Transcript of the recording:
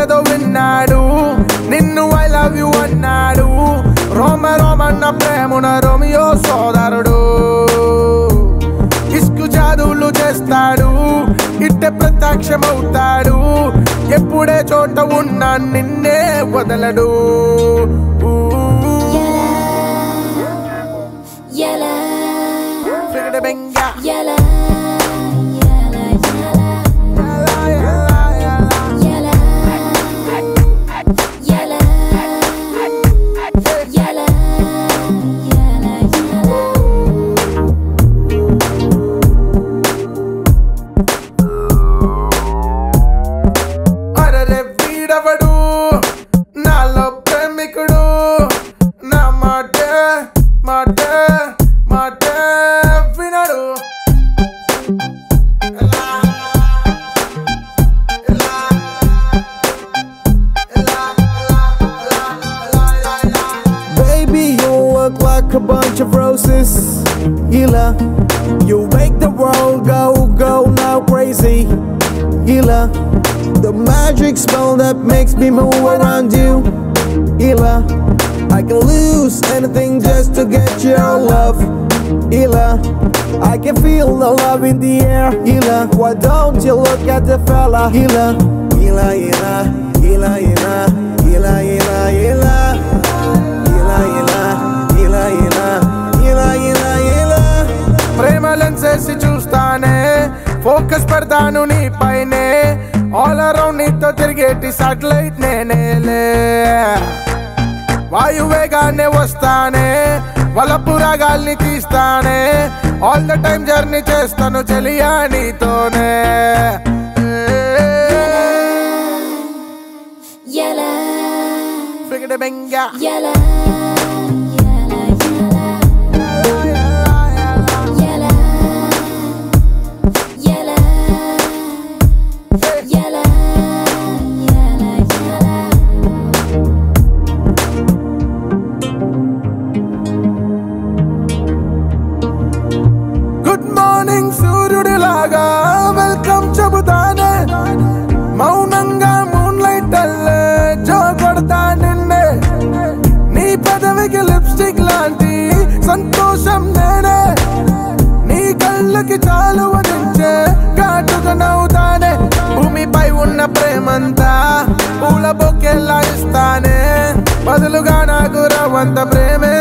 ఏదో విన్నాడు నిన్ను ఐ లవ్ యు అన్నాడు రోమ రోమన్న ప్రేమున రోమియో సోదరుడు ఇస్కు జాదువులు చేస్తాడు ఇట్టే ప్రత్యక్షమవుతాడు ఎప్పుడే చోట ఉన్నా నిన్నే వదలడు Yala, ఫిగడ బెంగ. yala, yala, yala, yala, yala, yala, yala, yala. అరరే వీడవడు నాలో ప్రేమికుడు నా మాట మాట మాట వినడు ఎలా, ఎలా, ఎలా, ఎలా, ఎలా, ఎలా, ఎలా. Baby, you look like a bunch of roses. Hila, you make the world go, go now crazy. Hila, the magic spell that makes me move around you. Hila, I can lose anything just to get your love. Hila, I can feel the love in the air. Hila, why don't you look at the fella? Hila, Hila, Hila, Hila, Hila, Hila, Hila, Hila. Hila, hila, hila, hila, hila, hila, hila. ప్రేమ లెన్సేసి చూస్తానే focus పెడతాను నీ పైనే all around నీతో తిరిగేటి satellite నేనేలే వాయువేగానే వస్తానే వలపురాగాల్ని తీస్తానే ఆల్ ద టైం జర్నీ చేస్తాను చెలియా నీతోనే Yala, ఫిగడ బెంగ yala, yala, yala, yala, yala, yala, yala, yala. Good morning సూర్యుడిలాగా వెల్కమ్ చెబుతానే మౌనంగా మూన్ లైట్ అల్లే జో కొడతా నిన్నే నీ పెదవికి లిప్స్టిక్ లాంటి సంతోషం నేనే నీ కళ్ళకి చాలు వదించే ఘాటుగా నవ్వుతానే భూమిపై ఉన్న ప్రేమంతా పూల బొక్కెలా ఇస్తానే బదులుగా నాకు రవంత ప్రేమే